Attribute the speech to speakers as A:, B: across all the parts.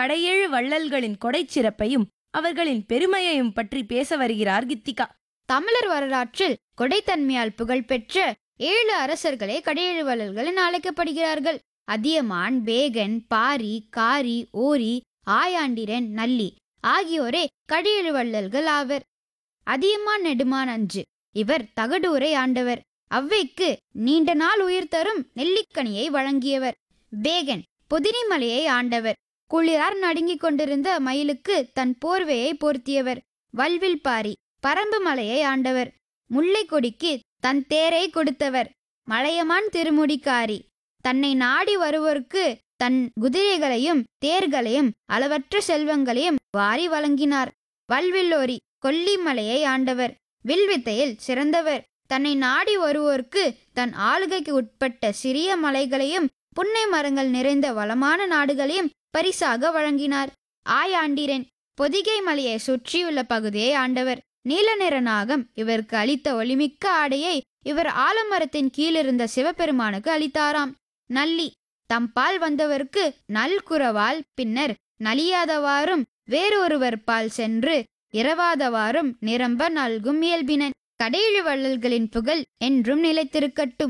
A: கடையேழு வள்ளல்களின் கொடைச் சிறப்பையும் அவர்களின் பெருமையையும் பற்றி பேச வருகிறார் கித்திகா
B: தமிழர் வரலாற்றில் கொடைத்தன்மையால் புகழ்பெற்ற ஏழு அரசர்களே கடையெழுவலர்கள் என அழைக்கப்படுகிறார்கள் அதியமான் பேகன் பாரி காரி ஓரி ஆயாண்டிரன் நல்லி ஆகியோரே கடையெழுவள்ளல்கள் ஆவர் அதியமான் நெடுமான் அஞ்சு இவர் தகடூரை ஆண்டவர் அவ்வைக்கு நீண்ட நாள் உயிர் தரும் நெல்லிக்கனியை வழங்கியவர் பேகன் பொதினிமலையை ஆண்டவர் குளிரார் நடுங்கிக் கொண்டிருந்த மயிலுக்கு தன் போர்வையை போர்த்தியவர் வல்வில் பாரி பரம்பு மலையை ஆண்டவர் முல்லை கொடிக்கு தன் தேரை கொடுத்தவர் மலையமான் திருமுடிக்காரி தன்னை நாடி வருவோருக்கு தன் குதிரைகளையும் தேர்களையும் அளவற்ற செல்வங்களையும் வாரி வழங்கினார் வல்வில்லோரி கொல்லிமலையை ஆண்டவர் வில்வித்தையில் சிறந்தவர் தன்னை நாடி வருவோர்க்கு தன் ஆளுகைக்கு உட்பட்ட சிறிய மலைகளையும் புன்னை மரங்கள் நிறைந்த வளமான நாடுகளையும் பரிசாக வழங்கினார் ஆயாண்டிரன் பொதிகை மலையை சுற்றியுள்ள பகுதியை ஆண்டவர் நீல நிற நாகம் இவருக்கு அளித்த ஒளிமிக்க ஆடையை இவர் ஆலமரத்தின் கீழிருந்த சிவபெருமானுக்கு அளித்தாராம் நல்லி தம்பால் வந்தவருக்கு நல்குரவால் பின்னர் நலியாதவாறும் வேறொருவர் பால் சென்று இரவாதவாறும் நிரம்ப நல்கும் இயல்பினன் கடையிழு வள்ளல்களின் புகழ் என்றும் நிலைத்திருக்கட்டும்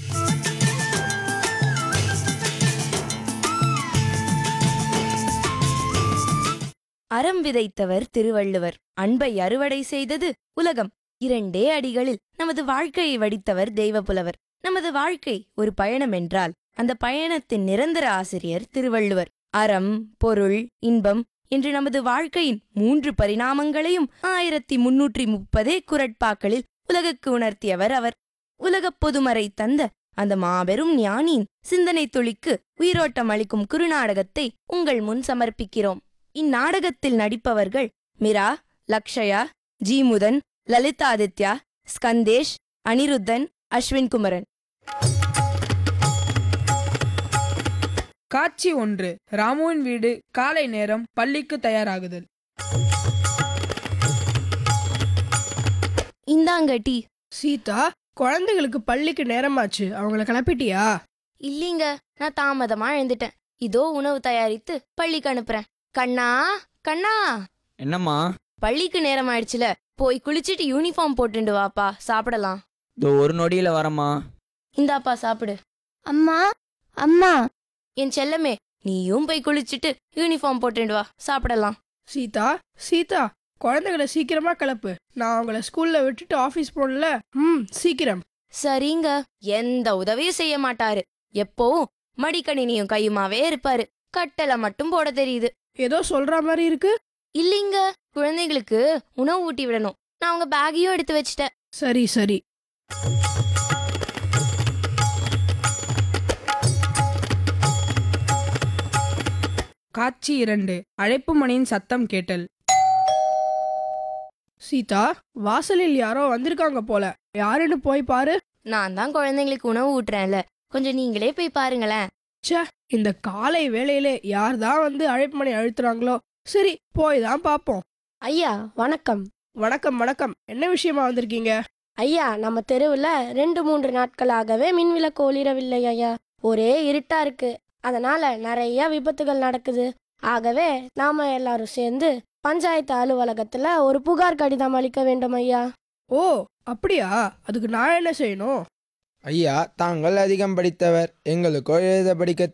A: அறம் விதைத்தவர் திருவள்ளுவர் அன்பை அறுவடை செய்தது உலகம் இரண்டே அடிகளில் நமது வாழ்க்கையை வடித்தவர் தெய்வப்புலவர் நமது வாழ்க்கை ஒரு பயணம் என்றால் அந்த பயணத்தின் நிரந்தர ஆசிரியர் திருவள்ளுவர் அறம் பொருள் இன்பம் என்று நமது வாழ்க்கையின் மூன்று பரிணாமங்களையும் ஆயிரத்தி முன்னூற்றி முப்பதே குரட்பாக்களில் உலகுக்கு உணர்த்தியவர் அவர் உலகப் பொதுமறை தந்த அந்த மாபெரும் ஞானியின் சிந்தனை துளிக்கு உயிரோட்டம் அளிக்கும் குறுநாடகத்தை உங்கள் முன் சமர்ப்பிக்கிறோம் இந்நாடகத்தில் நடிப்பவர்கள் மிரா லக்ஷயா ஜீமுதன் லலிதாதித்யா ஸ்கந்தேஷ் அனிருத்தன் அஸ்வின் குமரன்
C: காட்சி ஒன்று ராமுவின் வீடு காலை நேரம் பள்ளிக்கு தயாராகுதல்
A: இந்தாங்க டீ
D: சீதா குழந்தைகளுக்கு பள்ளிக்கு நேரமாச்சு அவங்கள கிளப்பிட்டியா
A: இல்லீங்க நான் தாமதமா எழுந்துட்டேன் இதோ உணவு தயாரித்து பள்ளிக்கு அனுப்புறேன் கண்ணா கண்ணா
E: என்னம்மா
A: பள்ளிக்கு நேரம் ஆயிடுச்சுல போய் குளிச்சிட்டு யூனிஃபார்ம் போட்டுண்டு வாப்பா சாப்பிடலாம்
E: இதோ ஒரு நொடியில வரம்மா
A: இந்தாப்பா சாப்பிடு
F: அம்மா அம்மா
A: என் செல்லமே நீயும் போய் குளிச்சிட்டு யூனிஃபார்ம் போட்டுண்டு வா சாப்பிடலாம்
D: சீதா சீதா குழந்தைகளை சீக்கிரமா கிளப்பு நான் அவங்கள ஸ்கூல்ல விட்டுட்டு ஆபீஸ் போகல ம் சீக்கிரம்
A: சரிங்க எந்த உதவியும் செய்ய மாட்டாரு எப்பவும் மடிக்கணினியும் கையுமாவே இருப்பாரு கட்டளை மட்டும் போட தெரியுது
D: ஏதோ சொல்ற மாதிரி இருக்கு
A: இல்லைங்க குழந்தைகளுக்கு உணவு ஊட்டி விடணும் நான் அவங்க பேக்கையும் எடுத்து வச்சிட்டேன்
D: சரி சரி
C: காட்சி இரண்டு அழைப்பு மணியின் சத்தம் கேட்டல்
D: சீதா வாசலில் யாரோ வந்திருக்காங்க போல யாருன்னு போய் பாரு
A: நான் தான் குழந்தைங்களுக்கு உணவு ஊட்டுறேன்ல கொஞ்சம் நீங்களே போய் பாருங்களேன்
D: இந்த காலை வேளையில யார் தான் வந்து அழைப்பு மணி அழுத்துறாங்களோ சரி போய் தான் பாப்போம்
F: ஐயா வணக்கம்
D: வணக்கம் வணக்கம் என்ன விஷயமா வந்திருக்கீங்க
F: ஐயா நம்ம தெருவில் ரெண்டு மூன்று நாட்களாகவே மின் விளக்கு ஒளிரவில்லை ஐயா ஒரே இருட்டா இருக்கு அதனால நிறைய விபத்துகள் நடக்குது ஆகவே நாம எல்லாரும் சேர்ந்து பஞ்சாயத்து அலுவலகத்துல ஒரு புகார் கடிதம் அளிக்க வேண்டும் ஐயா
D: ஓ அப்படியா அதுக்கு நான் என்ன செய்யணும்
G: ஐயா தாங்கள் அதிகம் படித்தவர் எங்களுக்கோ எழுத படிக்க